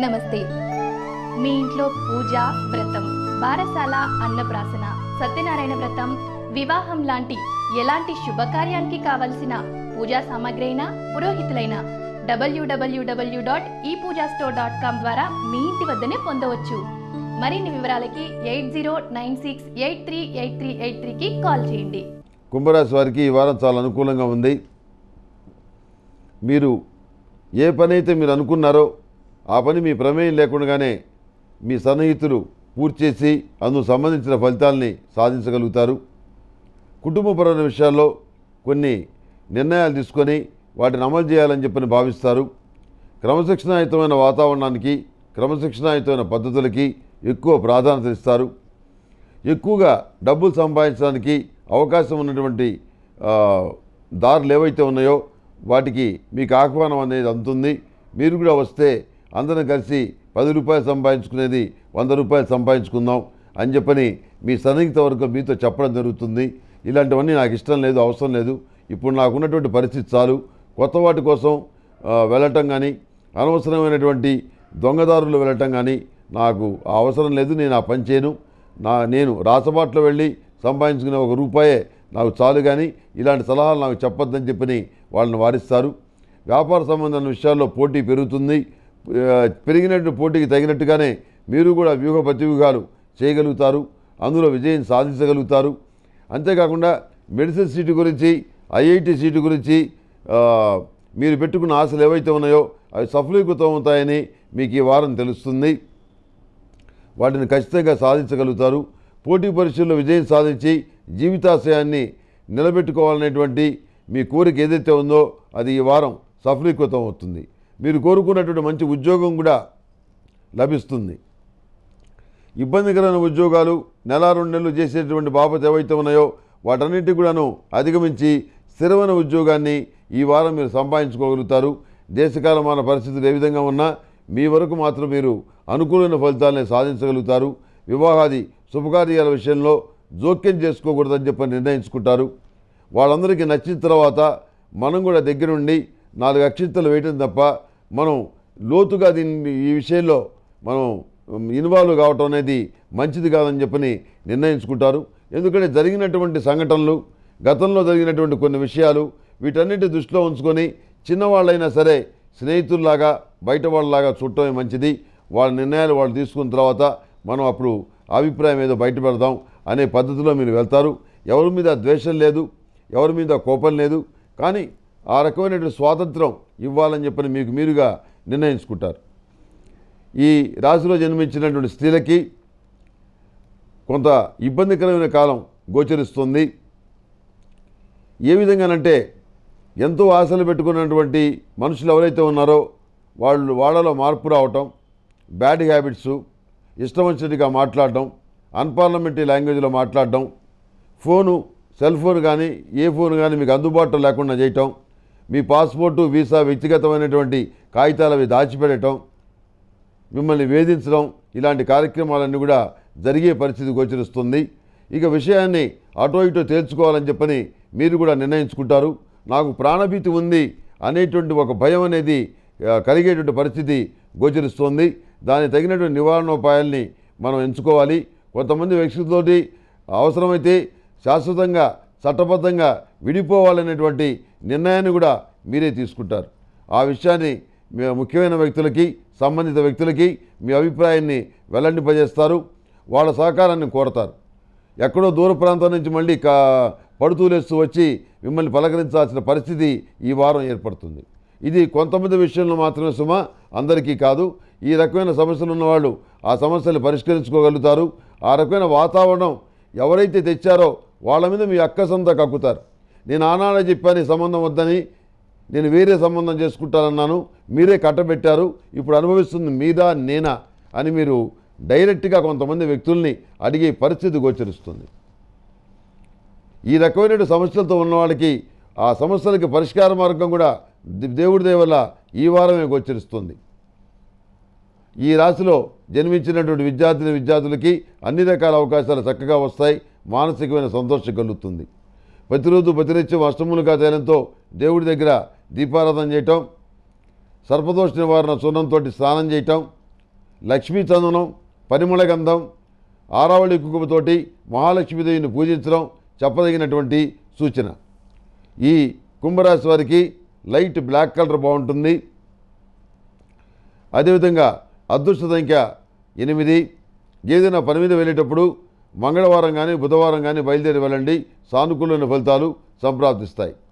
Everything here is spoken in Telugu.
నమస్తే మీ ఇంట్లో పూజ వ్రతం బారసాల అన్నప్రాసన సత్యనారాయణ వ్రతం వివాహం లాంటి ఎలాంటి శుభకార్యానికి కావలసిన పూజా సామాగ్రి అయినా పురోహితులైన డబ్ల్యూడబ్ల్యూడబ్ల్యూ డాట్ ఈ పూజా స్టోర్ డాట్ కామ్ ద్వారా మీ ఇంటి వద్దనే పొందవచ్చు మరిన్ని వివరాలకి eight zero nine six eight three eight three eight త్రీకి కాల్ చేయండి కుంభరాశి వారికి ఈ వారం చాలా అనుకూలంగా ఉంది మీరు ఏ పని అయితే మీరు అనుకున్నారో ఆ పని మీ ప్రమేయం లేకుండానే మీ సన్నిహితులు పూర్తి చేసి అందుకు సంబంధించిన ఫలితాల్ని సాధించగలుగుతారు కుటుంబపరమైన విషయాల్లో కొన్ని నిర్ణయాలు తీసుకొని వాటిని అమలు చేయాలని చెప్పని భావిస్తారు క్రమశిక్షణాయుతమైన వాతావరణానికి క్రమశిక్షణాయుతమైన పద్ధతులకి ఎక్కువ ప్రాధాన్యత ఇస్తారు ఎక్కువగా డబ్బులు సంపాదించడానికి అవకాశం ఉన్నటువంటి ఆ, దారులు ఏవైతే ఉన్నాయో వాటికి మీకు ఆహ్వానం అనేది అందుతుంది మీరు కూడా వస్తే అందరం కలిసి పది రూపాయలు సంపాదించుకునేది వంద రూపాయలు సంపాదించుకుందాం అని చెప్పని మీ సన్నిహిత వర్గం మీతో చెప్పడం జరుగుతుంది ఇలాంటివన్నీ నాకు ఇష్టం లేదు అవసరం లేదు ఇప్పుడు నాకున్నటువంటి పరిస్థితి చాలు కొత్త వాటి కోసం ఆ, వెళ్ళటం కానీ అనవసరమైనటువంటి దొంగదారులు వెళ్ళటం కానీ నాకు ఆ అవసరం లేదు నేను ఆ పని చేయను నా నేను రాసబాట్లో వెళ్ళి సంపాదించుకునే ఒక రూపాయే నాకు చాలు కానీ ఇలాంటి సలహాలు నాకు చెప్పొద్దని చెప్పని వాళ్ళని వారిస్తారు వ్యాపార సంబంధమైన విషయాల్లో పోటీ పెరుగుతుంది ఆ, పెరిగినట్టు పోటీకి తగినట్టుగానే మీరు కూడా వ్యూహ ప్రతివ్యూహాలు చేయగలుగుతారు అందులో విజయం సాధించగలుగుతారు అంతేకాకుండా మెడిసిన్ సీటు గురించి ఐఐటి సీటు గురించి ఆ, మీరు పెట్టుకున్న ఆశలు ఏవైతే ఉన్నాయో అవి సఫలీకృతం అవుతాయని మీకు ఈ వారం తెలుస్తుంది వాటిని ఖచ్చితంగా సాధించగలుగుతారు పోటీ పరీక్షల్లో విజయం సాధించి జీవితాశయాన్ని నిలబెట్టుకోవాలనేటువంటి మీ కోరిక ఏదైతే ఉందో అది ఈ వారం సఫలీకృతం అవుతుంది మీరు కోరుకున్నటువంటి మంచి ఉద్యోగం కూడా లభిస్తుంది ఇబ్బందికరమైన ఉద్యోగాలు నెల రెండు నెలలు చేసేటువంటి బాపత ఏవైతే ఉన్నాయో వాటన్నిటి కూడాను అధిగమించి స్థిరమైన ఉద్యోగాన్ని ఈ వారం మీరు సంపాదించుకోగలుగుతారు దేశకాలమాన పరిస్థితులు ఏ విధంగా ఉన్నా మీ వరకు మాత్రం మీరు అనుకూలమైన ఫలితాలని సాధించగలుగుతారు వివాహాది శుభకార్యాల విషయంలో జోక్యం చేసుకోకూడదని చెప్పి నిర్ణయించుకుంటారు వాళ్ళందరికీ నచ్చిన తర్వాత మనం కూడా దగ్గరుండి నాలుగు అక్షింతలు వేయటం తప్ప మనం లోతుగా దీన్ని ఈ విషయంలో మనం ఇన్వాల్వ్ కావటం అనేది మంచిది కాదని చెప్పని నిర్ణయించుకుంటారు ఎందుకంటే జరిగినటువంటి సంఘటనలు గతంలో జరిగినటువంటి కొన్ని విషయాలు వీటన్నిటి దృష్టిలో ఉంచుకొని చిన్నవాళ్ళైనా సరే స్నేహితుల్లాగా బయట వాళ్ళలాగా చూడటమే మంచిది వాళ్ళ నిర్ణయాలు వాళ్ళు తీసుకున్న తర్వాత మనం అప్పుడు అభిప్రాయం ఏదో బయట పెడదాం అనే పద్ధతిలో మీరు వెళ్తారు ఎవరి మీద ద్వేషం లేదు ఎవరి మీద కోపం లేదు కానీ ఆ రకమైనటువంటి స్వాతంత్రం ఇవ్వాలని చెప్పని మీకు మీరుగా నిర్ణయించుకుంటారు ఈ రాశిలో జన్మించినటువంటి స్త్రీలకి కొంత ఇబ్బందికరమైన కాలం గోచరిస్తుంది ఏ విధంగానంటే ఎంతో ఆశలు పెట్టుకున్నటువంటి మనుషులు ఎవరైతే ఉన్నారో వాళ్ళు వాళ్ళలో మార్పు రావటం బ్యాడ్ హ్యాబిట్స్ ఇష్టం వచ్చినట్టుగా మాట్లాడడం అన్పార్లమెంటరీ లాంగ్వేజ్లో మాట్లాడడం ఫోను సెల్ ఫోన్ కానీ ఏ ఫోన్ కానీ మీకు అందుబాటులో లేకుండా చేయటం మీ పాస్పోర్టు వీసా వ్యక్తిగతమైనటువంటి కాగితాలు అవి దాచిపెట్టడం మిమ్మల్ని వేధించడం ఇలాంటి కార్యక్రమాలన్నీ కూడా జరిగే పరిస్థితి గోచరిస్తుంది ఇక విషయాన్ని అటో ఇటో తేల్చుకోవాలని చెప్పని మీరు కూడా నిర్ణయించుకుంటారు నాకు ప్రాణభీతి ఉంది అనేటువంటి ఒక భయం అనేది ఆ, కలిగేటువంటి పరిస్థితి గోచరిస్తుంది దానికి తగినటువంటి నివారణోపాయాల్ని మనం ఎంచుకోవాలి కొంతమంది వ్యక్తులతోటి అవసరమైతే శాశ్వతంగా చట్టబద్ధంగా విడిపోవాలనేటువంటి నిర్ణయాన్ని కూడా మీరే తీసుకుంటారు ఆ విషయాన్ని మీ ముఖ్యమైన వ్యక్తులకి సంబంధిత వ్యక్తులకి మీ అభిప్రాయాన్ని వెల్లడింపజేస్తారు వాళ్ళ సహకారాన్ని కోరతారు ఎక్కడో దూర ప్రాంతం నుంచి మళ్ళీ కా పడుతూలేస్తూ వచ్చి మిమ్మల్ని పలకరించాల్సిన పరిస్థితి ఈ వారం ఏర్పడుతుంది ఇది కొంతమంది విషయంలో మాత్రమే సుమ అందరికీ కాదు ఈ రకమైన సమస్యలు ఉన్నవాళ్ళు ఆ సమస్యలు పరిష్కరించుకోగలుగుతారు ఆ రకమైన వాతావరణం ఎవరైతే తెచ్చారో వాళ్ళ మీద మీ అక్కసంతా కక్కుతారు నేను ఆనాడే చెప్పాను ఈ సంబంధం వద్దని నేను వేరే సంబంధం చేసుకుంటానన్నాను మీరే కట్టబెట్టారు ఇప్పుడు అనుభవిస్తుంది మీదా నేనా అని మీరు డైరెక్ట్గా కొంతమంది వ్యక్తుల్ని అడిగే పరిస్థితి గోచరిస్తుంది ఈ రకమైన సమస్యలతో ఉన్న వాళ్ళకి ఆ సమస్యలకి పరిష్కార మార్గం కూడా ది- దేవుడి దయ వల్ల ఈ వారమే గోచరిస్తుంది ఈ రాశిలో జన్మించినటువంటి విద్యార్థిని విద్యార్థులకి అన్ని రకాల అవకాశాలు చక్కగా వస్తాయి మానసికమైన సంతోషం కలుగుతుంది ప్రతిరోజు ప్రతినిత్యం అష్టములుగా తేలంతో దేవుడి దగ్గర దీపారాధన చేయటం సర్పదోష నివారణ చూర్ణంతో స్నానం చేయటం లక్ష్మీ చందనం పరిమళ గంధం ఆరావళి కుంకుమతోటి మహాలక్ష్మీదేవిని పూజించడం చెప్పదగినటువంటి సూచన ఈ కుంభరాశి వారికి లైట్ బ్లాక్ కలర్ బాగుంటుంది అదేవిధంగా అదృష్ట సంఖ్య ఎనిమిది ఏదైనా పని మీద వెళ్ళేటప్పుడు మంగళవారం కానీ బుధవారం కానీ బయలుదేరి వెళ్ళండి సానుకూలమైన ఫలితాలు సంప్రాప్తిస్తాయి